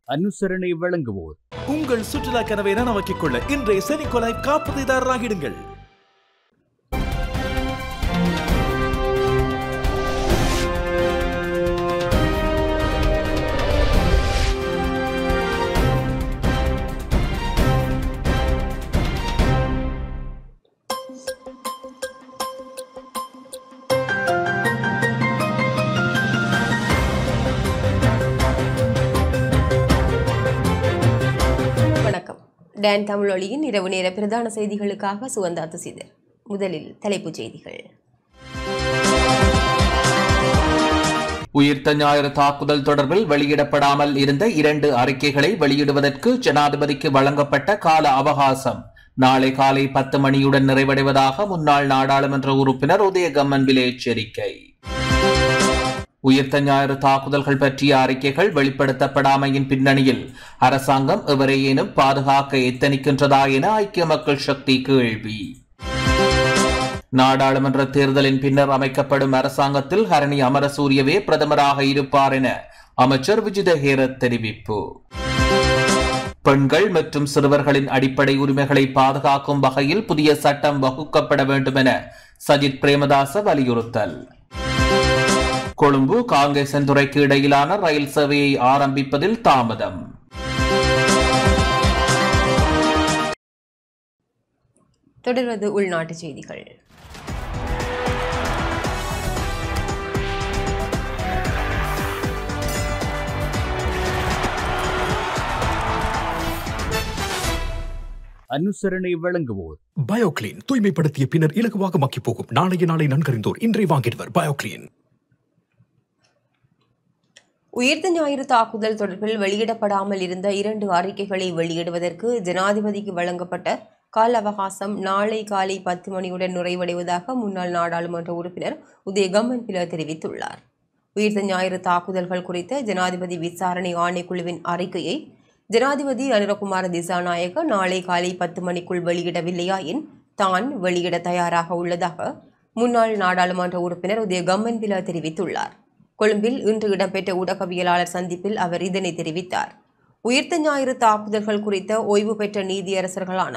அனுசரணை வழங்குவோர் உங்கள் சுற்றுலா கனவை நனவாக்கிக் கொள்ள இன்றைய செனிகோலாய் காப்புறுதிதாரராகிடுங்கள் வணக்கம் டான் தமிழொலியின் இரவு நேர பிரதான செய்திகளுக்காக சுகந்தா துசிதர் முதலில் தலைப்புச் செய்திகள் உயிர்த்த ஞாயிறு தாக்குதல் தொடர்பில் வெளியிடப்படாமல் இருந்த இரண்டு அறிக்கைகளை வெளியிடுவதற்கு ஜனாதிபதிக்கு வழங்கப்பட்ட கால அவகாசம் நாளை காலை பத்து மணியுடன் நிறைவடைவதாக முன்னாள் நாடாளுமன்ற உறுப்பினர் உதயகம்மன்பிலே எச்சரிக்கை உயிர்த்த ஞாயிறு தாக்குதல்கள் பற்றிய அறிக்கைகள் வெளிப்படுத்தப்படாமையின் பின்னணியில் அரசாங்கம் எவரையேனும் பாதுகாக்க எத்தனிக்கின்றதா என ஐக்கிய மக்கள் சக்தி கேள்வி நாடாளுமன்ற தேர்தலின் பின்னர் அமைக்கப்படும் அரசாங்கத்தில் ஹரணி அமரசூரியவே பிரதமராக இருப்பார் என அமைச்சர் விஜித ஹேரத் தெரிவிப்பு பெண்கள் மற்றும் சிறுவர்களின் அடிப்படை உரிமைகளை பாதுகாக்கும் வகையில் புதிய சட்டம் வகுக்கப்பட வேண்டும் என சஜித் பிரேமதாச வலியுறுத்தல் கொழும்பு காங்கேசன்துறைக்கு இடையிலான ரயில் சேவையை ஆரம்பிப்பதில் தாமதம் தொடர்வது உள்நாட்டுச் செய்திகள் அனுசரணை வழங்குவோர் பயோக்ளீன் தூய்மைப்படுத்திய பின்னர் இலகுவாக மக்கி போகும் நாளைய நாளை நன்கறிந்தோர் இன்றை வாங்கிடுவர் பயோக்ளீன் உயிர்த்த ஞாயிறு தாக்குதல் தொடர்பில் வெளியிடப்படாமல் இருந்த இரண்டு அறிக்கைகளை வெளியிடுவதற்கு ஜனாதிபதிக்கு வழங்கப்பட்ட கால அவகாசம் நாளை காலை பத்து மணியுடன் நிறைவடைவதாக முன்னாள் நாடாளுமன்ற உறுப்பினர் உதயகம்மன் பில தெரிவித்துள்ளார் உயிர்த்த ஞாயிறு தாக்குதல்கள் குறித்த ஜனாதிபதி விசாரணை ஆணைக்குழுவின் அறிக்கையை ஜனாதிபதி அனுரகுமார திசாநாயக நாளை காலை பத்து மணிக்குள் வெளியிடவில்லையாயின் தான் வெளியிட தயாராக உள்ளதாக முன்னாள் நாடாளுமன்ற உறுப்பினர் உதயகம்மன் பில தெரிவித்துள்ளார் கொழும்பில் இன்று இடம்பெற்ற ஊடகவியலாளர் சந்திப்பில் அவர் இதனை தெரிவித்தார் உயிர்த்த ஞாயிறு தாக்குதல்கள் குறித்த ஓய்வு பெற்ற நீதியரசர்களான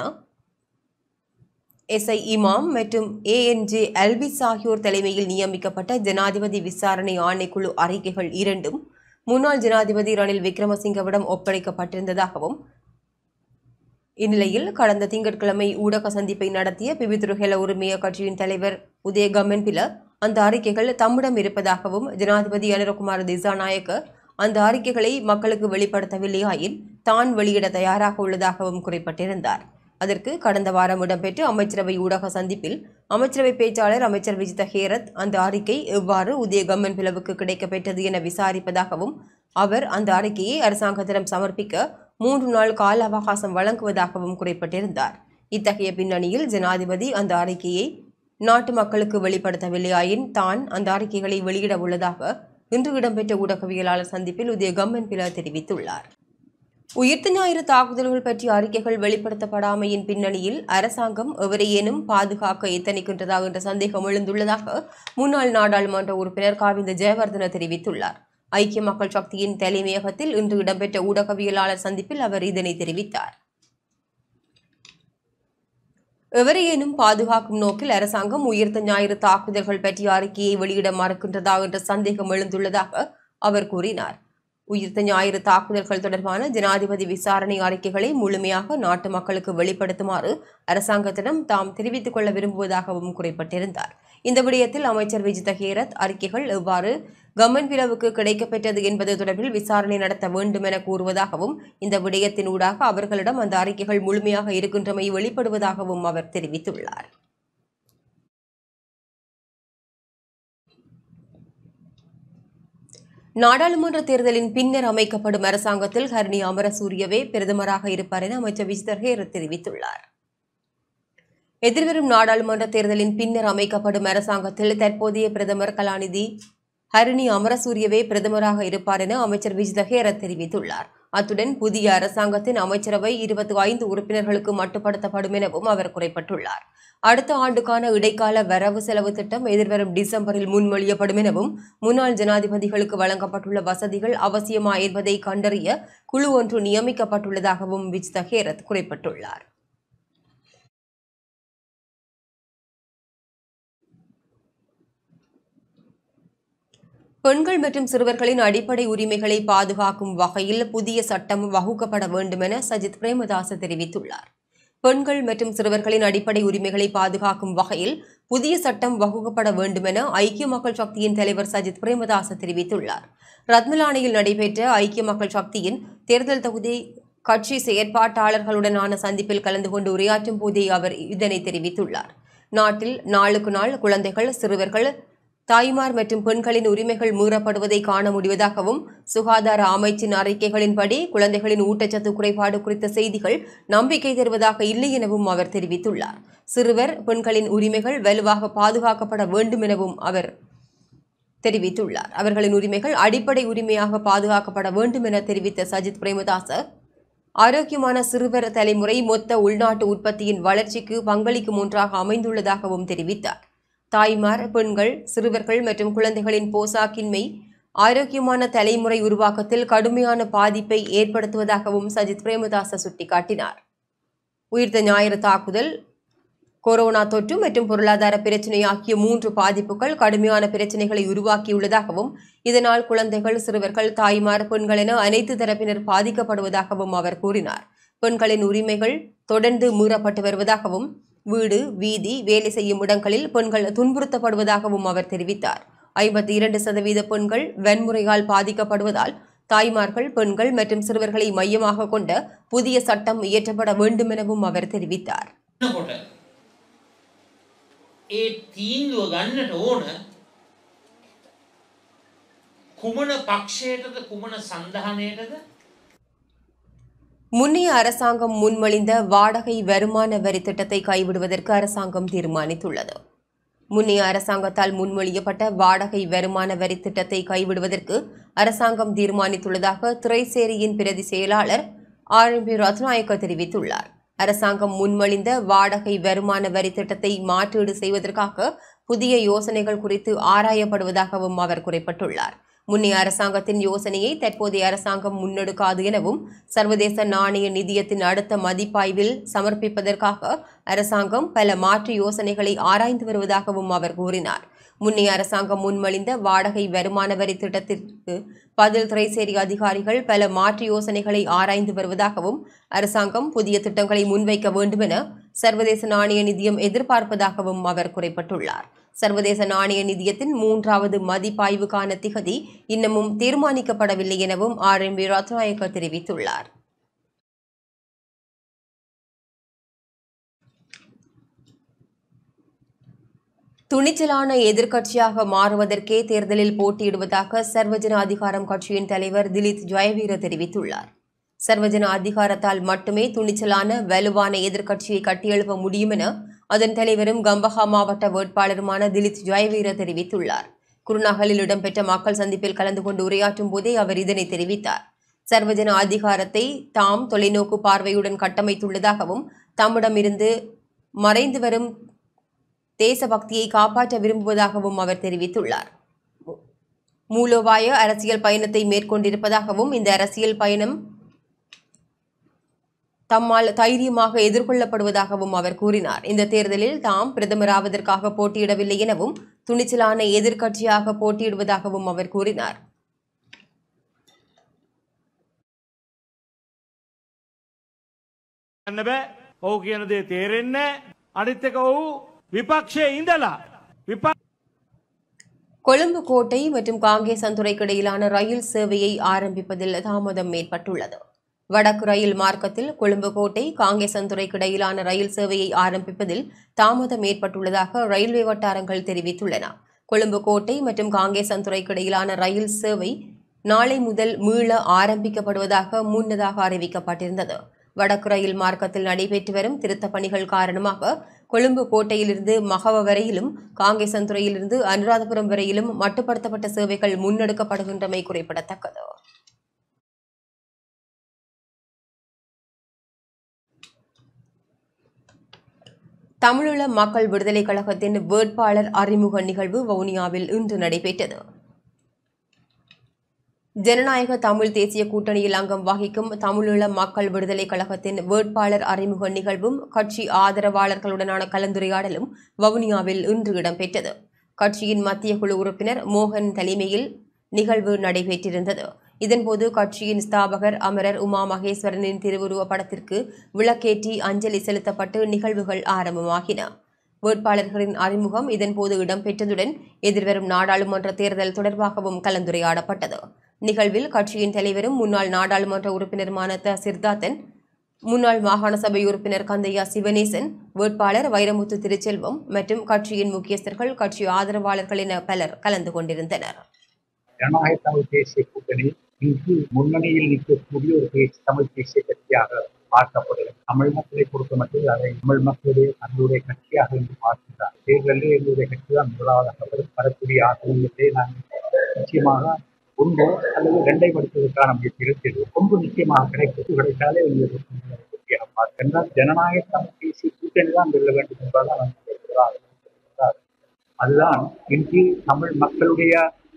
எஸ்ஐ இமாம் மற்றும் ஏஎன்ஜே அல்பிஸ் ஆகியோர் தலைமையில் நியமிக்கப்பட்ட ஜனாதிபதி விசாரணை ஆணைக்குழு அறிக்கைகள் இரண்டும் முன்னாள் ஜனாதிபதி ரணில் விக்ரமசிங்கவிடம் ஒப்படைக்கப்பட்டிருந்ததாகவும் இந்நிலையில் கடந்த திங்கட்கிழமை ஊடக சந்திப்பை நடத்திய பிபிதுருஹெல உரிமைய கட்சியின் தலைவர் உதயகம்மன் பில அந்த அறிக்கைகள் தம்மிடம் இருப்பதாகவும் ஜனாதிபதி அனுரகுமார திசாநாயக்க அந்த அறிக்கைகளை மக்களுக்கு வெளிப்படுத்தவில்லையாயின் தான் வெளியிட தயாராக உள்ளதாகவும் குறிப்பிட்டிருந்தார் அதற்கு கடந்த வாரம் இடம்பெற்ற அமைச்சரவை ஊடக சந்திப்பில் அமைச்சரவை பேச்சாளர் அமைச்சர் விஜித ஹேரத் அந்த அறிக்கை எவ்வாறு உதயகம்மன் பிளவுக்கு கிடைக்கப்பெற்றது என விசாரிப்பதாகவும் அவர் அந்த அறிக்கையை அரசாங்கத்திடம் சமர்ப்பிக்க மூன்று நாள் கால அவகாசம் வழங்குவதாகவும் குறிப்பிட்டிருந்தார் இத்தகைய பின்னணியில் ஜனாதிபதி அந்த அறிக்கையை நாட்டு மக்களுக்கு வெளிப்படுத்தவில்லையாயின் தான் அந்த அறிக்கைகளை வெளியிட உள்ளதாக இன்று இடம்பெற்ற ஊடகவியலாளர் சந்திப்பில் உதயகம்மன் பில தெரிவித்துள்ளார் உயிர்த்த ஞாயிறு தாக்குதல்கள் பற்றிய அறிக்கைகள் வெளிப்படுத்தப்படாமையின் பின்னணியில் அரசாங்கம் எவரையேனும் பாதுகாக்க எத்தனிக்கின்றதா என்ற சந்தேகம் எழுந்துள்ளதாக முன்னாள் நாடாளுமன்ற உறுப்பினர் காவிந்த ஜெயவர்தன தெரிவித்துள்ளார் ஐக்கிய மக்கள் சக்தியின் தலைமையகத்தில் இன்று இடம்பெற்ற ஊடகவியலாளர் சந்திப்பில் அவர் இதனை தெரிவித்தார் எவரையேனும் பாதுகாக்கும் நோக்கில் அரசாங்கம் உயிர்த்த ஞாயிறு தாக்குதல்கள் பற்றிய அறிக்கையை வெளியிட மறுக்கின்றதா என்ற சந்தேகம் எழுந்துள்ளதாக அவர் கூறினார் உயிர்த்த ஞாயிறு தாக்குதல்கள் தொடர்பான ஜனாதிபதி விசாரணை அறிக்கைகளை முழுமையாக நாட்டு மக்களுக்கு வெளிப்படுத்துமாறு அரசாங்கத்திடம் தாம் தெரிவித்துக் கொள்ள விரும்புவதாகவும் குறிப்பிட்டிருந்தார் இந்த விடயத்தில் அமைச்சர் விஜித ஹேரத் அறிக்கைகள் எவ்வாறு கம்மன் பிளவுக்கு கிடைக்கப்பெற்றது என்பது தொடர்பில் விசாரணை நடத்த வேண்டும் என கூறுவதாகவும் இந்த விடயத்தின் ஊடாக அவர்களிடம் அந்த அறிக்கைகள் முழுமையாக இருக்கின்றமை வெளிப்படுவதாகவும் அவர் தெரிவித்துள்ளார் நாடாளுமன்ற தேர்தலின் பின்னர் அமைக்கப்படும் அரசாங்கத்தில் ஹர்னி அமரசூரியவே பிரதமராக இருப்பார் என அமைச்சர் விஜிதர் ஹேரத் தெரிவித்துள்ளார் எதிர்வரும் நாடாளுமன்ற தேர்தலின் பின்னர் அமைக்கப்படும் அரசாங்கத்தில் தற்போதைய பிரதமர் கலாநிதி ஹரிணி அமரசூரியவே பிரதமராக இருப்பார் என அமைச்சர் விஜித ஹேரத் தெரிவித்துள்ளார் அத்துடன் புதிய அரசாங்கத்தின் அமைச்சரவை இருபத்தி ஐந்து உறுப்பினர்களுக்கு மட்டுப்படுத்தப்படும் எனவும் அவர் குறிப்பிட்டுள்ளார் அடுத்த ஆண்டுக்கான இடைக்கால வரவு செலவு திட்டம் எதிர்வரும் டிசம்பரில் முன்மொழியப்படும் எனவும் முன்னாள் ஜனாதிபதிகளுக்கு வழங்கப்பட்டுள்ள வசதிகள் அவசியமா என்பதை கண்டறிய குழு ஒன்று நியமிக்கப்பட்டுள்ளதாகவும் விஜ்த ஹேரத் குறிப்பிட்டுள்ளார் பெண்கள் மற்றும் சிறுவர்களின் அடிப்படை உரிமைகளை பாதுகாக்கும் வகையில் புதிய சட்டம் வகுக்கப்பட வேண்டும் என சஜித் பிரேமதாச தெரிவித்துள்ளார் பெண்கள் மற்றும் சிறுவர்களின் அடிப்படை உரிமைகளை பாதுகாக்கும் வகையில் புதிய சட்டம் வகுக்கப்பட வேண்டும் என ஐக்கிய மக்கள் சக்தியின் தலைவர் சஜித் பிரேமதாச தெரிவித்துள்ளார் ரத்மலானையில் நடைபெற்ற ஐக்கிய மக்கள் சக்தியின் தேர்தல் தொகுதி கட்சி செயற்பாட்டாளர்களுடனான சந்திப்பில் கலந்து கொண்டு உரையாற்றும் போதே அவர் இதனை தெரிவித்துள்ளார் நாட்டில் நாளுக்கு நாள் குழந்தைகள் சிறுவர்கள் தாய்மார் மற்றும் பெண்களின் உரிமைகள் மீறப்படுவதை காண முடிவதாகவும் சுகாதார அமைச்சின் அறிக்கைகளின்படி குழந்தைகளின் ஊட்டச்சத்து குறைபாடு குறித்த செய்திகள் நம்பிக்கை தருவதாக இல்லை எனவும் அவர் தெரிவித்துள்ளார் சிறுவர் பெண்களின் உரிமைகள் வலுவாக பாதுகாக்கப்பட வேண்டும் எனவும் அவர் தெரிவித்துள்ளார் அவர்களின் உரிமைகள் அடிப்படை உரிமையாக பாதுகாக்கப்பட வேண்டும் என தெரிவித்த சஜித் பிரேமதாச ஆரோக்கியமான சிறுவர் தலைமுறை மொத்த உள்நாட்டு உற்பத்தியின் வளர்ச்சிக்கு பங்களிக்கும் ஒன்றாக அமைந்துள்ளதாகவும் தெரிவித்தார் தாய்மார் பெண்கள் சிறுவர்கள் மற்றும் குழந்தைகளின் போசாக்கின்மை ஆரோக்கியமான தலைமுறை உருவாக்கத்தில் கடுமையான பாதிப்பை ஏற்படுத்துவதாகவும் சஜித் பிரேமதாச சுட்டிக்காட்டினார் உயிர்த்த ஞாயிறு தாக்குதல் கொரோனா தொற்று மற்றும் பொருளாதார பிரச்சினை ஆகிய மூன்று பாதிப்புகள் கடுமையான பிரச்சினைகளை உருவாக்கியுள்ளதாகவும் இதனால் குழந்தைகள் சிறுவர்கள் தாய்மார் பெண்கள் என அனைத்து தரப்பினர் பாதிக்கப்படுவதாகவும் அவர் கூறினார் பெண்களின் உரிமைகள் தொடர்ந்து மீறப்பட்டு வருவதாகவும் வீடு வீதி வேலை செய்யும் இடங்களில் பெண்கள் துன்புறுத்தப்படுவதாகவும் அவர் தெரிவித்தார் ஐம்பத்தி இரண்டு சதவீத பெண்கள் வன்முறையால் பாதிக்கப்படுவதால் தாய்மார்கள் பெண்கள் மற்றும் சிறுவர்களை மையமாக கொண்ட புதிய சட்டம் இயற்றப்பட வேண்டும் எனவும் அவர் தெரிவித்தார் කොට ඒ තීන්දුව ගන්නට ඕන කුමන පක්ෂයටද කුමන සඳහනයටද முன்னைய அரசாங்கம் முன்மொழிந்த வாடகை வருமான வரி திட்டத்தை கைவிடுவதற்கு அரசாங்கம் தீர்மானித்துள்ளது முன்னைய அரசாங்கத்தால் முன்மொழியப்பட்ட வாடகை வருமான வரி திட்டத்தை கைவிடுவதற்கு அரசாங்கம் தீர்மானித்துள்ளதாக திரைசேரியின் பிரதி செயலாளர் ஆர் எம் பி ரத்நாயக்க தெரிவித்துள்ளார் அரசாங்கம் முன்மொழிந்த வாடகை வருமான வரி திட்டத்தை மாற்றீடு செய்வதற்காக புதிய யோசனைகள் குறித்து ஆராயப்படுவதாகவும் அவர் குறிப்பிட்டுள்ளார் முன்னைய அரசாங்கத்தின் யோசனையை தற்போதைய அரசாங்கம் முன்னெடுக்காது எனவும் சர்வதேச நாணய நிதியத்தின் அடுத்த மதிப்பாய்வில் சமர்ப்பிப்பதற்காக அரசாங்கம் பல மாற்று யோசனைகளை ஆராய்ந்து வருவதாகவும் அவர் கூறினார் முன்னைய அரசாங்கம் முன்மொழிந்த வாடகை வருமான வரி திட்டத்திற்கு பதில் திரைசேரி அதிகாரிகள் பல மாற்று யோசனைகளை ஆராய்ந்து வருவதாகவும் அரசாங்கம் புதிய திட்டங்களை முன்வைக்க வேண்டும் என சர்வதேச நாணய நிதியம் எதிர்பார்ப்பதாகவும் அவர் குறிப்பிட்டுள்ளார் சர்வதேச நாணய நிதியத்தின் மூன்றாவது மதிப்பாய்வுக்கான திகதி இன்னமும் தீர்மானிக்கப்படவில்லை எனவும் ஆர் எம் வி ரத்நாயக்க தெரிவித்துள்ளார் துணிச்சலான எதிர்க்கட்சியாக மாறுவதற்கே தேர்தலில் போட்டியிடுவதாக சர்வஜன அதிகாரம் கட்சியின் தலைவர் திலீத் ஜெயவீர தெரிவித்துள்ளார் சர்வஜன அதிகாரத்தால் மட்டுமே துணிச்சலான வலுவான எதிர்க்கட்சியை கட்டியெழுப்ப முடியும் என அதன் தலைவரும் கம்பஹா மாவட்ட வேட்பாளருமான திலீத் ஜெயவீர தெரிவித்துள்ளார் குருநாகலில் இடம்பெற்ற மக்கள் சந்திப்பில் கலந்து கொண்டு உரையாற்றும் போதே அவர் இதனை தெரிவித்தார் சர்வஜன அதிகாரத்தை தாம் தொலைநோக்கு பார்வையுடன் கட்டமைத்துள்ளதாகவும் தம்மிடமிருந்து மறைந்து வரும் தேசபக்தியை காப்பாற்ற விரும்புவதாகவும் அவர் தெரிவித்துள்ளார் மூலோபாய அரசியல் பயணத்தை மேற்கொண்டிருப்பதாகவும் இந்த அரசியல் பயணம் தம்மால் தைரியமாக எதிர்கொள்ளப்படுவதாகவும் அவர் கூறினார் இந்த தேர்தலில் தாம் பிரதமராவதற்காக போட்டியிடவில்லை எனவும் துணிச்சலான எதிர்க்கட்சியாக போட்டியிடுவதாகவும் அவர் கூறினார் යන්න බෑ ඔහු කියන දේ තේරෙන්නේ අනිත් එක ඔහු විපක්ෂයේ ඉඳලා විපක් கொழும்பு கோட்டை மற்றும் காங்கேசந்துறைக்கு இடையிலான ரயில் சேவையை ஆரம்பிப்பதில் தாமதம் ஏற்பட்டுள்ளது வடக்கு ரயில் மார்க்கத்தில் கொழும்பு கோட்டை காங்கேசந்துறைக்கு இடையிலான ரயில் சேவையை ஆரம்பிப்பதில் தாமதம் ஏற்பட்டுள்ளதாக ரயில்வே வட்டாரங்கள் தெரிவித்துள்ளன கொழும்பு கோட்டை மற்றும் காங்கேசந்துறைக்கு இடையிலான ரயில் சேவை நாளை முதல் மீள ஆரம்பிக்கப்படுவதாக முன்னதாக அறிவிக்கப்பட்டிருந்தது வடக்கு ரயில் மார்க்கத்தில் நடைபெற்று வரும் திருத்தப் பணிகள் காரணமாக கொழும்பு கோட்டையிலிருந்து மகவ வரையிலும் காங்கேசந்துறையிலிருந்து அனுராதபுரம் வரையிலும் மட்டுப்படுத்தப்பட்ட சேவைகள் முன்னெடுக்கப்படுகின்றமை குறிப்பிடத்தக்கது தமிழீழ மக்கள் விடுதலைக் கழகத்தின் வேட்பாளர் அறிமுக நிகழ்வு வவுனியாவில் இன்று நடைபெற்றது ஜனநாயக தமிழ் தேசிய கூட்டணியில் அங்கம் வகிக்கும் தமிழீழ மக்கள் விடுதலைக் கழகத்தின் வேட்பாளர் அறிமுக நிகழ்வும் கட்சி ஆதரவாளர்களுடனான கலந்துரையாடலும் வவுனியாவில் இன்று இடம்பெற்றது கட்சியின் மத்திய குழு உறுப்பினர் மோகன் தலைமையில் நிகழ்வு நடைபெற்றிருந்தது இதன்போது கட்சியின் ஸ்தாபகர் அமரர் உமா மகேஸ்வரனின் திருவுருவ படத்திற்கு விளக்கேற்றி அஞ்சலி செலுத்தப்பட்டு நிகழ்வுகள் ஆரம்பமாகின வேட்பாளர்களின் அறிமுகம் இதன்போது இடம்பெற்றதுடன் எதிர்வரும் நாடாளுமன்ற தேர்தல் தொடர்பாகவும் கலந்துரையாடப்பட்டது நிகழ்வில் கட்சியின் தலைவரும் முன்னாள் நாடாளுமன்ற உறுப்பினருமான த சித்தார்த்தன் முன்னாள் மாகாண சபை உறுப்பினர் கந்தையா சிவனேசன் வேட்பாளர் வைரமுத்து திருச்செல்வம் மற்றும் கட்சியின் முக்கியஸ்தர்கள் கட்சி ஆதரவாளர்கள் என பலர் கலந்து கொண்டிருந்தனர் ஜனநாயக தமிழ் தேசிய கூட்டணி இன்று முன்னணியில் நிற்கக்கூடிய ஒரு தேசிய தமிழ் தேசிய கட்சியாக பார்க்கப்படுகிறது தமிழ் மக்களை பொறுத்த மட்டும் அதை தமிழ் மக்களுடைய தங்களுடைய கட்சியாக என்று பார்க்கிறார் தேர்தலில் எங்களுடைய கட்சி தான் முதலாவதாக வரும் வரக்கூடிய ஆசிரியர்களே நாங்கள் நிச்சயமாக ஒன்றோ அல்லது இரண்டை படிப்பதற்கான முயற்சி இருக்கிறது ஒன்று நிச்சயமாக கிடைப்பது கிடைத்தாலே எங்களுக்கு வெற்றியாக பார்க்கின்றார் ஜனநாயக தமிழ் தேசிய கூட்டணி தான் வெல்ல வேண்டும் என்பதுதான் நான் சொல்கிறார் அதுதான் இன்று தமிழ் மக்களுடைய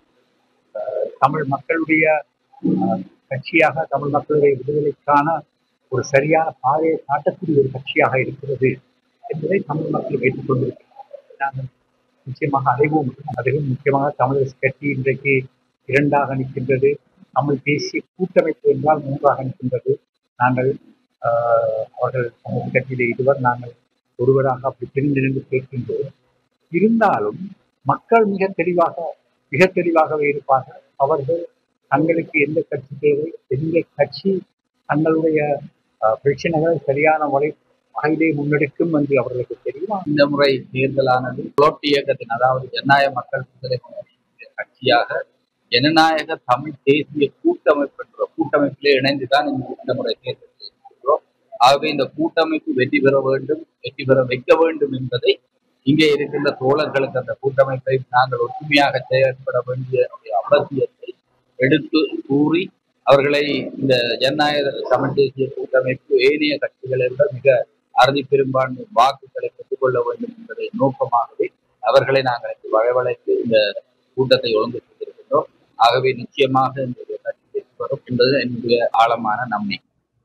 அஹ், தமிழ் மக்களுடைய அஹ், கட்சியாக தமிழ் மக்களுடைய விடுதலைக்கான ஒரு சரியான பாதையை காட்டக்கூடிய ஒரு கட்சியாக இருக்கிறது என்பதை தமிழ் மக்கள் ஏற்றுக்கொண்டிருக்கிறார்கள் நாங்கள் நிச்சயமாக அறிவோம் அதுவும் முக்கியமாக தமிழரசு கட்சி இன்றைக்கு இரண்டாக நிற்கின்றது தமிழ் தேசிய கூட்டமைப்பு என்றால் மூன்றாக நிற்கின்றது நாங்கள் ஆஹ், அவர்கள் தமிழ் கட்சியிலே இருவர் நாங்கள் ஒருவராக அப்படி பிரிந்திருந்து கேட்கின்றோம் இருந்தாலும் மக்கள் மிக தெளிவாக மிக தெளிவாகவே இருப்பார்கள் அவர்கள் தங்களுக்கு எந்த கட்சி தேவை எந்த கட்சி தங்களுடைய அஹ், பிரச்சனைகளை சரியான முறை வகையிலே முன்னெடுக்கும் என்று அவர்களுக்கு தெரியும் இந்த முறை தேர்தலானது புலோட் இயக்கத்தின் அதாவது ஜனநாயக மக்கள் விடுதலை முன்னணியின் கட்சியாக ஜனநாயக தமிழ் தேசிய கூட்டமைப்பு என்ற கூட்டமைப்பிலே இணைந்துதான் இந்த இந்த முறை தேர்தல் செய்திருக்கிறோம் ஆகவே இந்த கூட்டமைப்பு வெற்றி பெற வேண்டும் வெற்றி பெற வைக்க வேண்டும் என்பதை இங்கே இருக்கின்ற தோழர்களுக்கு அந்த கூட்டமைப்பை நாங்கள் ஒற்றுமையாக செயல்பட வேண்டிய அவசியத்தை எடுத்து கூறி அவர்களை இந்த ஜனநாயக தமிழ் தேசிய கூட்டமைப்பு ஏனைய கட்சிகளை விட மிக அறுதி பெரும்பான்மை வாக்குகளை பெற்றுக்கொள்ள வேண்டும் என்பதை நோக்கமாகவே அவர்களை நாங்கள் இங்கு வரவழைத்து இந்த கூட்டத்தை ஒழுங்கு செய்திருக்கின்றோம் ஆகவே நிச்சயமாக இந்த கட்சி வெற்றி பெறும் என்பது என்னுடைய ஆழமான நம்பிக்கை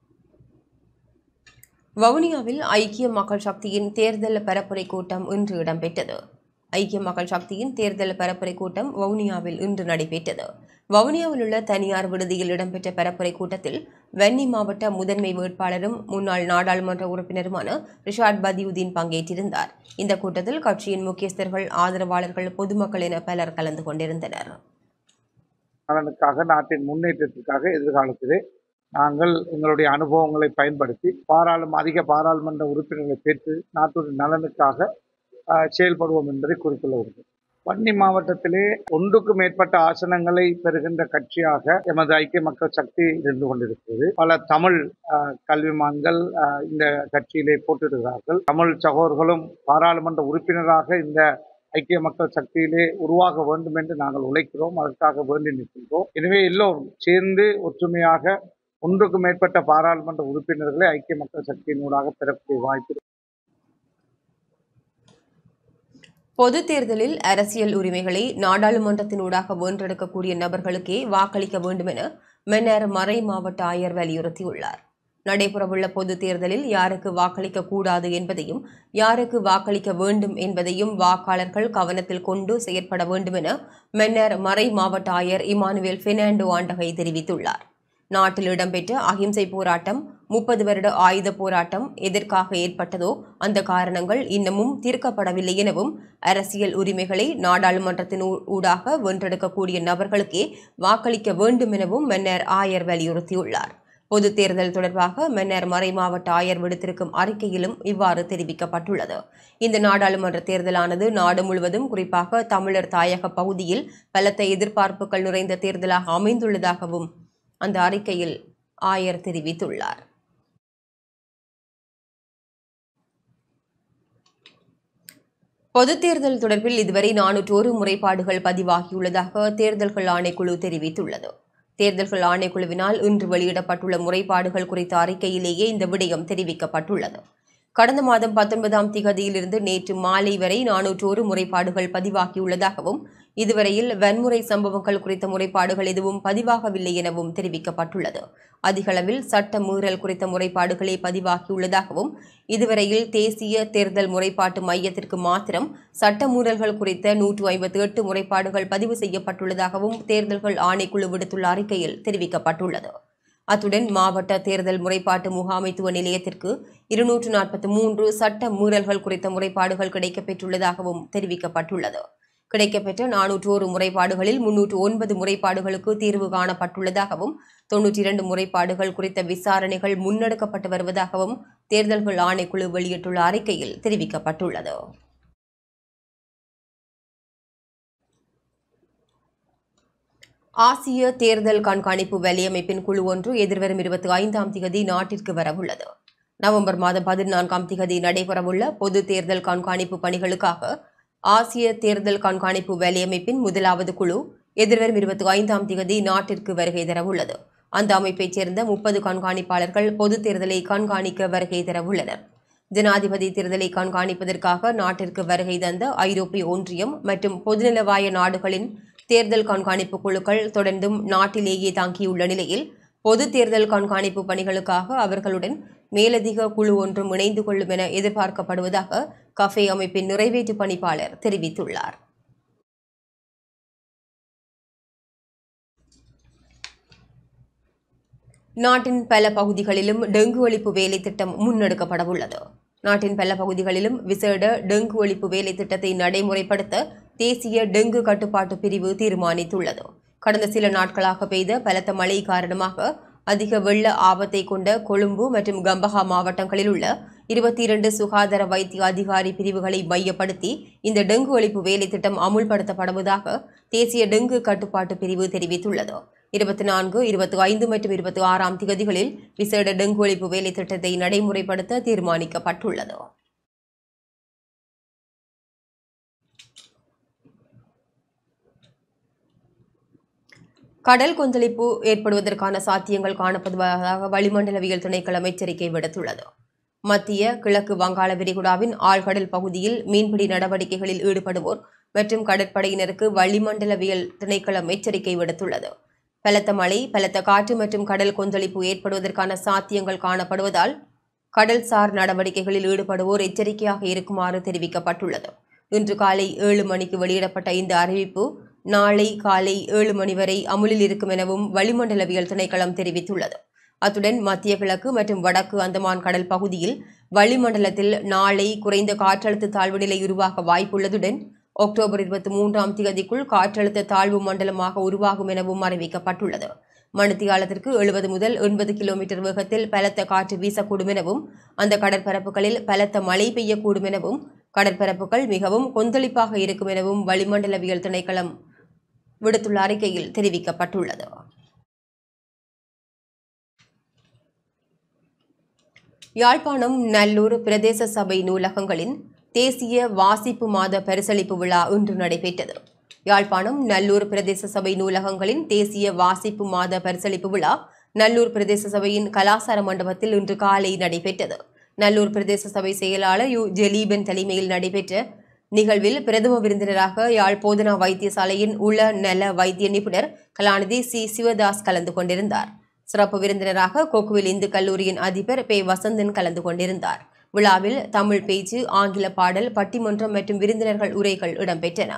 வவுனியாவில் ஐக்கிய மக்கள் சக்தியின் தேர்தல் பரப்புரை கூட்டம் இன்று இடம்பெற்றது ஐக்கிய மக்கள் சக்தியின் தேர்தல் பரப்புரை கூட்டம் வவுனியாவில் இன்று நடைபெற்றது வவுனியாவில் உள்ள தனியார் விடுதியில் இடம்பெற்ற பரப்புரை கூட்டத்தில் வன்னி மாவட்ட முதன்மை வேட்பாளரும் முன்னாள் நாடாளுமன்ற உறுப்பினருமான ரிஷாட் பதியுதீன் பங்கேற்றிருந்தார் இந்த கூட்டத்தில் கட்சியின் முக்கியஸ்தர்கள் ஆதரவாளர்கள் பொதுமக்கள் என பலர் கலந்து கொண்டிருந்தனர் நலனுக்காக நாட்டின் முன்னேற்றத்திற்காக எதிர்காலத்திலே நாங்கள் எங்களுடைய அனுபவங்களை பயன்படுத்தி பாராளும் அதிக பாராளுமன்ற உறுப்பினர்களை பெற்று நாட்டுடைய நலனுக்காக ஆஹ், செயல்படுவோம் என்பதை குறிக்கொள்ள வேண்டும் வன்னி மாவட்டத்திலே ஒன்றுக்கும் மேற்பட்ட ஆசனங்களை பெறுகின்ற கட்சியாக எமது ஐக்கிய மக்கள் சக்தி இருந்து கொண்டிருக்கிறது பல தமிழ் ஆஹ், கல்விமான்கள் ஆஹ், இந்த கட்சியிலே போட்டியிடுகிறார்கள் தமிழ் சகோதரர்களும் பாராளுமன்ற உறுப்பினராக இந்த ஐக்கிய மக்கள் சக்தியிலே உருவாக வேண்டும் என்று நாங்கள் உழைக்கிறோம் அதற்காக வேண்டி நிற்கின்றோம் எனவே எல்லோரும் சேர்ந்து ஒற்றுமையாக ஒன்றுக்கும் மேற்பட்ட பாராளுமன்ற உறுப்பினர்களை ஐக்கிய மக்கள் சக்தியினூடாக பெறக்கூடிய வாய்ப்பு இருக்கு. பொதுத் தேர்தலில் அரசியல் உரிமைகளை நாடாளுமன்றத்தினூடாக வென்றெடுக்கக்கூடிய நபர்களுக்கே வாக்களிக்க வேண்டும் என மன்னர் மறை மாவட்ட ஆயர் வலியுறுத்தியுள்ளார் நடைபெறவுள்ள பொதுத் தேர்தலில் யாருக்கு வாக்களிக்க கூடாது என்பதையும் யாருக்கு வாக்களிக்க வேண்டும் என்பதையும் வாக்காளர்கள் கவனத்தில் கொண்டு செயற்பட வேண்டும் என மன்னர் மறை மாவட்ட ஆயர் இமானுவேல் பெர்னாண்டோ ஆண்டகை தெரிவித்துள்ளார் நாட்டில் இடம்பெற்ற அகிம்சை போராட்டம் முப்பது வருட ஆயுத போராட்டம் எதற்காக ஏற்பட்டதோ அந்த காரணங்கள் இன்னமும் தீர்க்கப்படவில்லை எனவும் அரசியல் உரிமைகளை நாடாளுமன்றத்தின் ஊ- ஊடாக வென்றெடுக்கக்கூடிய நபர்களுக்கே வாக்களிக்க வேண்டும் எனவும் மன்னர் ஆயர் வலியுறுத்தியுள்ளார் பொதுத் தேர்தல் தொடர்பாக மன்னர் மறை மாவட்ட ஆயர் விடுத்திருக்கும் அறிக்கையிலும் இவ்வாறு தெரிவிக்கப்பட்டுள்ளது இந்த நாடாளுமன்ற தேர்தலானது நாடு முழுவதும் குறிப்பாக தமிழர் தாயக பகுதியில் பலத்த எதிர்பார்ப்புகள் நிறைந்த தேர்தலாக அமைந்துள்ளதாகவும் அந்த அறிக்கையில் ஆயர் தெரிவித்துள்ளார் பொதுத் தேர்தல் தொடர்பில் இதுவரை நானூற்றோரு முறைப்பாடுகள் பதிவாகியுள்ளதாக தேர்தல்கள் ஆணைக்குழு தெரிவித்துள்ளது தேர்தல்கள் ஆணைக்குழுவினால் இன்று வெளியிடப்பட்டுள்ள முறைப்பாடுகள் குறித்த அறிக்கையிலேயே இந்த விடயம் தெரிவிக்கப்பட்டுள்ளது கடந்த மாதம் பத்தொன்பதாம் திகதியிலிருந்து நேற்று மாலை வரை நானூற்றோரு முறைப்பாடுகள் பதிவாகியுள்ளதாகவும் இதுவரையில் வன்முறை சம்பவங்கள் குறித்த முறைப்பாடுகள் எதுவும் பதிவாகவில்லை எனவும் தெரிவிக்கப்பட்டுள்ளது அதிகளவில் சட்ட மீறல் குறித்த முறைப்பாடுகளே பதிவாகியுள்ளதாகவும் இதுவரையில் தேசிய தேர்தல் முறைப்பாட்டு மையத்திற்கு மாத்திரம் சட்ட மீறல்கள் குறித்த நூற்று ஐம்பத்தி எட்டு முறைப்பாடுகள் பதிவு செய்யப்பட்டுள்ளதாகவும் தேர்தல்கள் ஆணைக்குழு விடுத்துள்ள அறிக்கையில் தெரிவிக்கப்பட்டுள்ளது அத்துடன் மாவட்ட தேர்தல் முறைப்பாட்டு முகாமைத்துவ நிலையத்திற்கு இருநூற்று நாற்பத்தி மூன்று சட்ட மீறல்கள் குறித்த முறைப்பாடுகள் கிடைக்கப்பெற்றுள்ளதாகவும் தெரிவிக்கப்பட்டுள்ளது கிடைக்கப்பெற்ற நானூற்றோரு முறைப்பாடுகளில் முன்னூற்று ஒன்பது முறைப்பாடுகளுக்கு தீர்வு காணப்பட்டுள்ளதாகவும் தொன்னூற்றி இரண்டு முறைப்பாடுகள் குறித்த விசாரணைகள் முன்னெடுக்கப்பட்டு வருவதாகவும் தேர்தல்கள் ஆணைக்குழு வெளியிட்டுள்ள அறிக்கையில் தெரிவிக்கப்பட்டுள்ளது ஆசிய தேர்தல் கண்காணிப்பு வலையமைப்பின் குழு ஒன்று எதிர்வரும் இருபத்தி ஐந்தாம் திகதி நாட்டிற்கு வரவுள்ளது நவம்பர் மாதம் பதினான்காம் திகதி நடைபெறவுள்ள பொது தேர்தல் கண்காணிப்பு பணிகளுக்காக ஆசிய தேர்தல் கண்காணிப்பு வலையமைப்பின் முதலாவது குழு எதிர்வரும் இருபத்தி ஐந்தாம் திகதி நாட்டிற்கு வருகை தரவுள்ளது அந்த அமைப்பைச் சேர்ந்த முப்பது கண்காணிப்பாளர்கள் பொது தேர்தலை கண்காணிக்க வருகை தரவுள்ளனர் ஜனாதிபதி தேர்தலை கண்காணிப்பதற்காக நாட்டிற்கு வருகை தந்த ஐரோப்பிய ஒன்றியம் மற்றும் பொதுநலவாய நாடுகளின் தேர்தல் கண்காணிப்பு குழுக்கள் தொடர்ந்தும் நாட்டிலேயே தாங்கியுள்ள நிலையில் பொது தேர்தல் கண்காணிப்பு பணிகளுக்காக அவர்களுடன் மேலதிக குழு ஒன்றும் இணைந்து கொள்ளும் என எதிர்பார்க்கப்படுவதாக கஃபே அமைப்பின் நிறைவேற்று பணிப்பாளர் தெரிவித்துள்ளார் நாட்டின் பல பகுதிகளிலும் டெங்கு ஒழிப்பு வேலை திட்டம் முன்னெடுக்கப்படவுள்ளது நாட்டின் பல பகுதிகளிலும் விசேட டெங்கு ஒழிப்பு வேலை திட்டத்தை நடைமுறைப்படுத்த தேசிய டெங்கு கட்டுப்பாட்டு பிரிவு தீர்மானித்துள்ளது கடந்த சில நாட்களாக பெய்த பலத்த மழை காரணமாக அதிக வெள்ள ஆபத்தை கொண்ட கொழும்பு மற்றும் கம்பஹா மாவட்டங்களில் உள்ள இருபத்தி இரண்டு சுகாதார வைத்திய அதிகாரி பிரிவுகளை மையப்படுத்தி இந்த டெங்கு ஒழிப்பு வேலை திட்டம் அமுல்படுத்தப்படுவதாக தேசிய டெங்கு கட்டுப்பாட்டு பிரிவு தெரிவித்துள்ளது இருபத்தி நான்கு இருபத்தி ஐந்து மற்றும் இருபத்தி ஆறாம் திகதிகளில் விசேட டெங்கு ஒழிப்பு வேலை திட்டத்தை நடைமுறைப்படுத்த தீர்மானிக்கப்பட்டுள்ளது கடல் கொந்தளிப்பு ஏற்படுவதற்கான சாத்தியங்கள் காணப்படுவதாக வளிமண்டலவியல் திணைக்களம் எச்சரிக்கை விடுத்துள்ளது மத்திய கிழக்கு வங்காள விரிகுடாவின் ஆழ்கடல் பகுதியில் மீன்பிடி நடவடிக்கைகளில் ஈடுபடுவோர் மற்றும் கடற்படையினருக்கு வளிமண்டலவியல் திணைக்களம் எச்சரிக்கை விடுத்துள்ளது பலத்த மழை பலத்த காற்று மற்றும் கடல் கொந்தளிப்பு ஏற்படுவதற்கான சாத்தியங்கள் காணப்படுவதால் கடல்சார் நடவடிக்கைகளில் ஈடுபடுவோர் எச்சரிக்கையாக இருக்குமாறு தெரிவிக்கப்பட்டுள்ளது இன்று காலை ஏழு மணிக்கு வெளியிடப்பட்ட இந்த அறிவிப்பு நாளை காலை ஏழு மணி வரை அமுலில் இருக்கும் எனவும் வளிமண்டலவியல் திணைக்களம் தெரிவித்துள்ளது அத்துடன் மத்திய கிழக்கு மற்றும் வடக்கு அந்தமான் கடல் பகுதியில் வளிமண்டலத்தில் நாளை குறைந்த காற்றழுத்த தாழ்வு நிலை உருவாக வாய்ப்புள்ளதுடன் அக்டோபர் இருபத்தி மூன்றாம் தேதிக்குள் காற்றழுத்த தாழ்வு மண்டலமாக உருவாகும் எனவும் அறிவிக்கப்பட்டுள்ளது மணித்தியாலத்திற்கு எழுபது முதல் எண்பது கிலோமீட்டர் வேகத்தில் பலத்த காற்று வீசக்கூடும் எனவும் அந்த கடற்பரப்புகளில் பலத்த மழை பெய்யக்கூடும் எனவும் கடற்பரப்புகள் மிகவும் கொந்தளிப்பாக இருக்கும் எனவும் வளிமண்டலவியல் திணைக்களம் விடுத்துள்ள அறிக்கையில் தெரிவிக்கப்பட்டுள்ளது யாழ்ப்பாணம் நல்லூர் பிரதேச சபை நூலகங்களின் தேசிய வாசிப்பு மாத பரிசளிப்பு விழா இன்று நடைபெற்றது யாழ்ப்பாணம் நல்லூர் பிரதேச சபை நூலகங்களின் தேசிய வாசிப்பு மாத பரிசளிப்பு விழா நல்லூர் பிரதேச சபையின் கலாசார மண்டபத்தில் இன்று காலை நடைபெற்றது நல்லூர் பிரதேச சபை செயலாளர் யு ஜெலீபன் தலைமையில் நடைபெற்ற நிகழ்வில் பிரதம விருந்தினராக யாழ் போதனா வைத்தியசாலையின் உள நல வைத்திய நிபுணர் கலாநிதி சி சிவதாஸ் கலந்து கொண்டிருந்தார் சிறப்பு விருந்தினராக கொக்குவில் இந்து கல்லூரியின் அதிபர் பே வசந்தன் கலந்து கொண்டிருந்தார் விழாவில் தமிழ் பேச்சு ஆங்கில பாடல் பட்டிமன்றம் மற்றும் விருந்தினர்கள் உரைகள் இடம்பெற்றன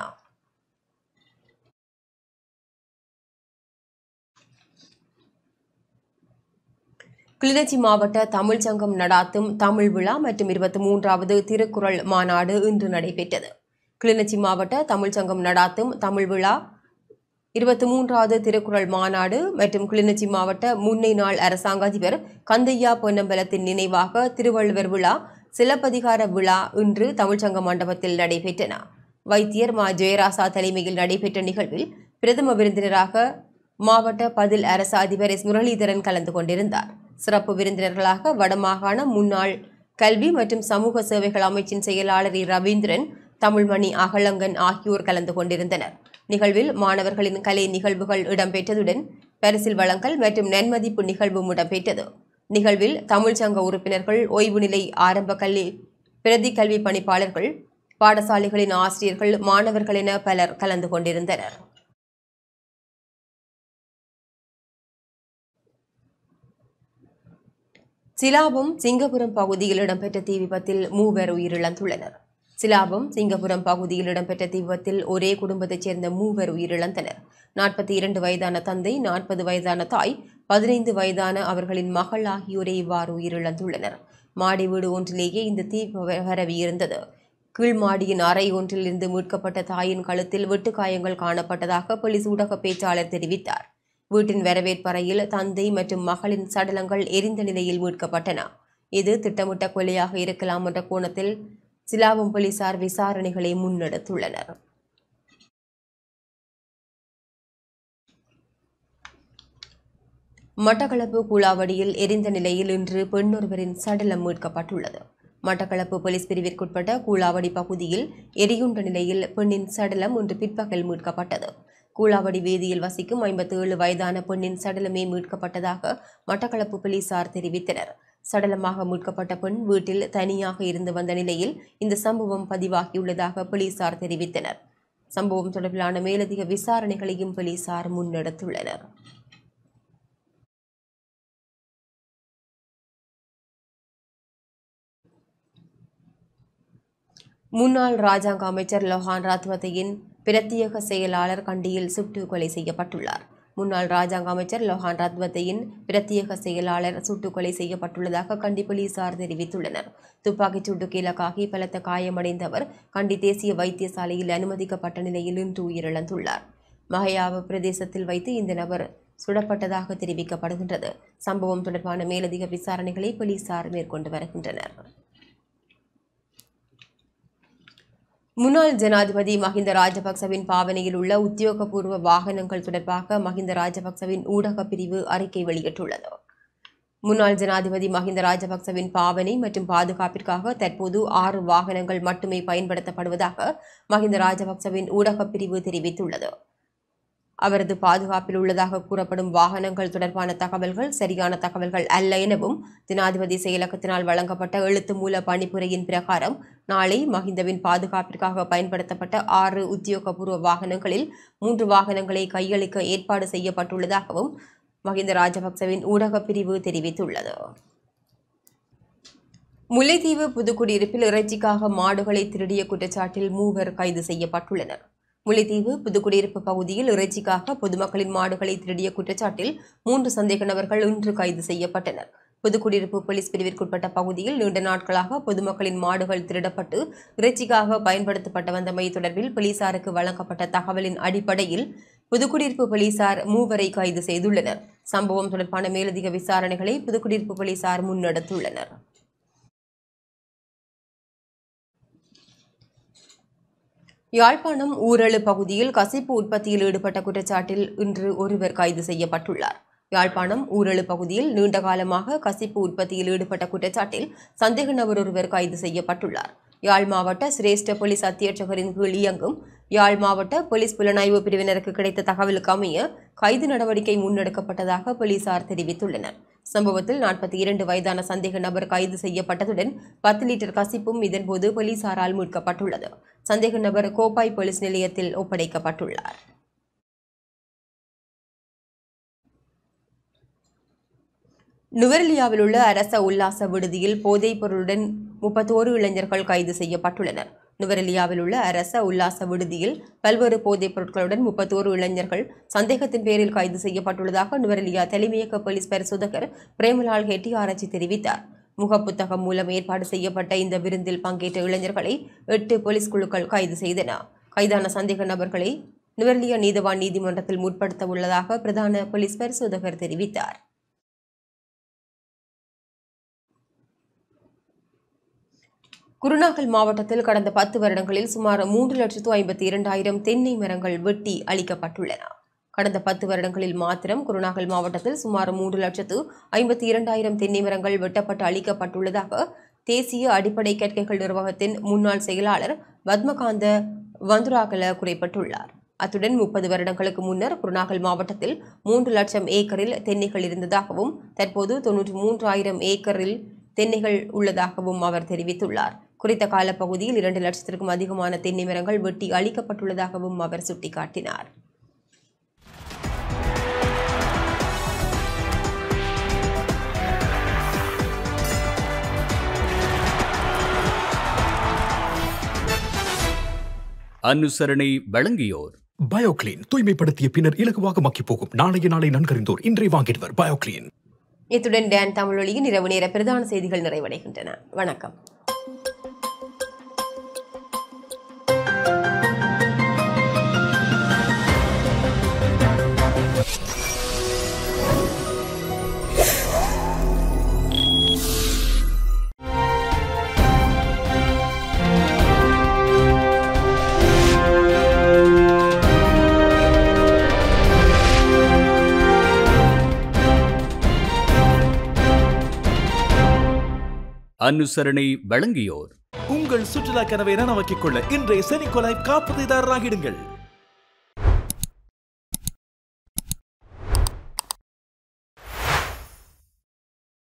கிளிநொச்சி மாவட்ட தமிழ்ச் சங்கம் நடாத்தும் தமிழ் விழா மற்றும் இருபத்தி மூன்றாவது திருக்குறள் மாநாடு இன்று நடைபெற்றது கிளிநொச்சி மாவட்ட தமிழ்ச் சங்கம் நடாத்தும் தமிழ் விழா இருபத்தி மூன்றாவது திருக்குறள் மாநாடு மற்றும் கிளிநொச்சி மாவட்ட முன்னை நாள் அரசாங்க அதிபர் கந்தையா பொன்னம்பலத்தின் நினைவாக திருவள்ளுவர் விழா சிலப்பதிகார விழா இன்று தமிழ்ச்சங்க மண்டபத்தில் நடைபெற்றன வைத்தியர் மா ஜெயராசா தலைமையில் நடைபெற்ற நிகழ்வில் பிரதம விருந்தினராக மாவட்ட பதில் அரசு அதிபர் எஸ் முரளிதரன் கலந்து கொண்டிருந்தார் சிறப்பு விருந்தினர்களாக வடமாகாண முன்னாள் கல்வி மற்றும் சமூக சேவைகள் அமைச்சின் செயலாளர் இ. ரவீந்திரன் தமிழ்மணி அகலங்கன் ஆகியோர் கலந்து கொண்டிருந்தனர் நிகழ்வில் மாணவர்களின் கலை நிகழ்வுகள் இடம்பெற்றதுடன் பரிசில் வழங்கல் மற்றும் நன்மதிப்பு நிகழ்வும் இடம்பெற்றது நிகழ்வில் தமிழ்ச்சங்க உறுப்பினர்கள் ஓய்வு நிலை ஆரம்ப கல்வி பிரதி கல்வி பணிப்பாளர்கள் பாடசாலைகளின் ஆசிரியர்கள் மாணவர்கள் என பலர் கலந்து கொண்டிருந்தனர் சிலாபம் சிங்கபுரம் பகுதியில் இடம்பெற்ற தீ விபத்தில் மூவர் உயிரிழந்துள்ளனர் சிலாபம் சிங்கபுரம் பகுதியில் இடம்பெற்ற தீ விபத்தில் ஒரே குடும்பத்தைச் சேர்ந்த மூவர் உயிரிழந்தனர் நாற்பத்தி இரண்டு வயதான தந்தை நாற்பது வயதான தாய் பதினைந்து வயதான அவர்களின் மகள் ஆகியோரே இவ்வாறு உயிரிழந்துள்ளனர் மாடி வீடு ஒன்றிலேயே இந்த தீ பரவியிருந்தது கீழ் மாடியின் அறை ஒன்றில் இருந்து மீட்கப்பட்ட தாயின் கழுத்தில் வெட்டுக்காயங்கள் காணப்பட்டதாக போலீஸ் ஊடக பேச்சாளர் தெரிவித்தார் வீட்டின் வரவேற்பறையில் தந்தை மற்றும் மகளின் சடலங்கள் எரிந்த நிலையில் மீட்கப்பட்டன இது திட்டமிட்ட கொலையாக இருக்கலாம் என்ற கோணத்தில் சிலாபம் போலீசார் விசாரணைகளை முன்னெடுத்துள்ளனர் மட்டக்களப்பு கூலாவடியில் எரிந்த நிலையில் இன்று பெண்ணொருவரின் சடலம் மீட்கப்பட்டுள்ளது மட்டக்களப்பு போலீஸ் பிரிவிற்குட்பட்ட கூலாவடி பகுதியில் எரியுண்ட நிலையில் பெண்ணின் சடலம் இன்று பிற்பகல் மீட்கப்பட்டது கூலாவடி வீதியில் வசிக்கும் ஐம்பத்தி ஏழு வயதான பெண்ணின் சடலமே மீட்கப்பட்டதாக மட்டக்களப்பு போலீசார் தெரிவித்தனர் சடலமாக மீட்கப்பட்ட பெண் வீட்டில் தனியாக இருந்து வந்த நிலையில் இந்த சம்பவம் பதிவாகியுள்ளதாக போலீசார் தெரிவித்தனர் சம்பவம் தொடர்பிலான மேலதிக விசாரணைகளையும் போலீசார் முன்னெடுத்துள்ளனர் முன்னாள் ராஜாங்க அமைச்சர் லொஹான் ராத்வத்தையின் பிரத்யேக செயலாளர் கண்டியில் சுட்டு கொலை செய்யப்பட்டுள்ளார் முன்னாள் ராஜாங்க அமைச்சர் லொஹான் ராத்வத்தையின் பிரத்யேக செயலாளர் சுட்டுக் கொலை செய்யப்பட்டுள்ளதாக கண்டி போலீசார் தெரிவித்துள்ளனர் துப்பாக்கிச் சூட்டுக்கு இலக்காகி பலத்த காயமடைந்தவர் கண்டி தேசிய வைத்தியசாலையில் அனுமதிக்கப்பட்ட நிலையில் இன்று உயிரிழந்துள்ளார் மகையாவு பிரதேசத்தில் வைத்து இந்த நபர் சுடப்பட்டதாக தெரிவிக்கப்படுகின்றது சம்பவம் தொடர்பான மேலதிக விசாரணைகளை போலீசார் மேற்கொண்டு வருகின்றனர் முன்னாள் ஜனாதிபதி மஹிந்த ராஜபக்சவின் பாவனையில் உள்ள உத்தியோகபூர்வ வாகனங்கள் தொடர்பாக மஹிந்த ராஜபக்சவின் ஊடக பிரிவு அறிக்கை வெளியிட்டுள்ளது முன்னாள் ஜனாதிபதி மஹிந்த ராஜபக்சவின் பாவனை மற்றும் பாதுகாப்பிற்காக தற்போது ஆறு வாகனங்கள் மட்டுமே பயன்படுத்தப்படுவதாக மஹிந்த ராஜபக்சவின் ஊடக பிரிவு தெரிவித்துள்ளது அவரது பாதுகாப்பில் உள்ளதாக கூறப்படும் வாகனங்கள் தொடர்பான தகவல்கள் சரியான தகவல்கள் அல்ல எனவும் ஜனாதிபதி செயலகத்தினால் வழங்கப்பட்ட எழுத்து மூல பணிப்புரையின் பிரகாரம் நாளை மஹிந்தவின் பாதுகாப்பிற்காக பயன்படுத்தப்பட்ட ஆறு உத்தியோகபூர்வ வாகனங்களில் மூன்று வாகனங்களை கையளிக்க ஏற்பாடு செய்யப்பட்டுள்ளதாகவும் மஹிந்த ராஜபக்சவின் ஊடகப் பிரிவு தெரிவித்துள்ளது முல்லைத்தீவு புதுக்குடியிருப்பில் இறைச்சிக்காக மாடுகளை திருடிய குற்றச்சாட்டில் மூவர் கைது செய்யப்பட்டுள்ளனர் முல்லைத்தீவு புதுக்குடியிருப்பு பகுதியில் இறைச்சிக்காக பொதுமக்களின் மாடுகளை திருடிய குற்றச்சாட்டில் மூன்று சந்தேக நபர்கள் இன்று கைது செய்யப்பட்டனர் புதுக்குடியிருப்பு போலீஸ் பிரிவிற்குட்பட்ட பகுதியில் நீண்ட நாட்களாக பொதுமக்களின் மாடுகள் திருடப்பட்டு இறைச்சிக்காக பயன்படுத்தப்பட்டு வந்தமை தொடர்பில் போலீசாருக்கு வழங்கப்பட்ட தகவலின் அடிப்படையில் புதுக்குடியிருப்பு போலீசார் மூவரை கைது செய்துள்ளனர் சம்பவம் தொடர்பான மேலதிக விசாரணைகளை புதுக்குடியிருப்பு போலீசார் முன்னெடுத்துள்ளனர் யாழ்ப்பாணம் ஊரழு பகுதியில் கசிப்பு உற்பத்தியில் ஈடுபட்ட குற்றச்சாட்டில் இன்று ஒருவர் கைது செய்யப்பட்டுள்ளார் யாழ்ப்பாணம் ஊரழு பகுதியில் நீண்ட காலமாக கசிப்பு உற்பத்தியில் ஈடுபட்ட குற்றச்சாட்டில் சந்தேக நபர் ஒருவர் கைது செய்யப்பட்டுள்ளார் யாழ் மாவட்ட சிரேஷ்ட போலீஸ் அத்தியட்சகரின் கீழ் இயங்கும் யாழ் மாவட்ட போலீஸ் புலனாய்வு பிரிவினருக்கு கிடைத்த தகவலுக்கு அமைய கைது நடவடிக்கை முன்னெடுக்கப்பட்டதாக போலீசார் தெரிவித்துள்ளனர் சம்பவத்தில் நாற்பத்தி இரண்டு வயதான சந்தேக நபர் கைது செய்யப்பட்டதுடன் பத்து லிட்டர் கசிப்பும் இதன்போது போலீசாரால் மீட்கப்பட்டுள்ளது சந்தேக நபர் கோப்பாய் போலீஸ் நிலையத்தில் ஒப்படைக்கப்பட்டுள்ளார் நுவரெலியாவில் உள்ள அரச உல்லாச விடுதியில் போதைப் பொருளுடன் முப்பத்தோரு இளைஞர்கள் கைது செய்யப்பட்டுள்ளனர் நுவரெலியாவில் உள்ள அரச உல்லாச விடுதியில் பல்வேறு போதைப் பொருட்களுடன் முப்பத்தோரு இளைஞர்கள் சந்தேகத்தின் பேரில் கைது செய்யப்பட்டுள்ளதாக நுவரெலியா தலைமையக போலீஸ் பரிசோதகர் பிரேமலால் ஹெட்டி ஆராய்ச்சி தெரிவித்தார் முகப்புத்தகம் மூலம் ஏற்பாடு செய்யப்பட்ட இந்த விருந்தில் பங்கேற்ற இளைஞர்களை எட்டு போலீஸ் குழுக்கள் கைது செய்தன கைதான சந்தேக நபர்களை நுவரெலியா நீதவான் நீதிமன்றத்தில் முற்படுத்த உள்ளதாக பிரதான போலீஸ் பரிசோதகர் தெரிவித்தார் குருநாகல் மாவட்டத்தில் கடந்த பத்து வருடங்களில் சுமார் மூன்று லட்சத்து ஐம்பத்தி இரண்டாயிரம் தென்னை மரங்கள் வெட்டி அளிக்கப்பட்டுள்ளன கடந்த பத்து வருடங்களில் மாத்திரம் குருநாகல் மாவட்டத்தில் சுமார் மூன்று லட்சத்து ஐம்பத்தி இரண்டாயிரம் தென்னை மரங்கள் வெட்டப்பட்டு அளிக்கப்பட்டுள்ளதாக தேசிய அடிப்படை கற்கைகள் நிர்வாகத்தின் முன்னாள் செயலாளர் பத்மகாந்த வந்துராகல குறிப்பிட்டுள்ளார் அத்துடன் முப்பது வருடங்களுக்கு முன்னர் குருநாகல் மாவட்டத்தில் மூன்று லட்சம் ஏக்கரில் தென்னைகள் இருந்ததாகவும் தற்போது தொன்னூற்றி மூன்றாயிரம் ஏக்கரில் தென்னைகள் உள்ளதாகவும் அவர் தெரிவித்துள்ளார் குறித்த காலப்பகுதியில் இரண்டு லட்சத்திற்கும் அதிகமான தென்னை மரங்கள் வெட்டி அளிக்கப்பட்டுள்ளதாகவும் அவர் சுட்டிக்காட்டினார் அனுசரணை வழங்கியோர் பயோக்ளீன் தூய்மைப்படுத்திய பின்னர் இலகுவாக மக்கி போகும் நாளைய நாளை நன்கறிந்தோர் இன்றை வாங்கிடுவர் பயோக்ளீன் இத்துடன் டேன் தமிழொலியின் இரவு நேர பிரதான செய்திகள் நிறைவடைகின்றன வணக்கம் அனுசரணை வழங்கியோர் உங்கள் சுற்றுலா கனவை நனவாக்கிக் கொள்ள இன்றைய செனிகோலாய் காப்புறுதிதாரராகிடுங்கள்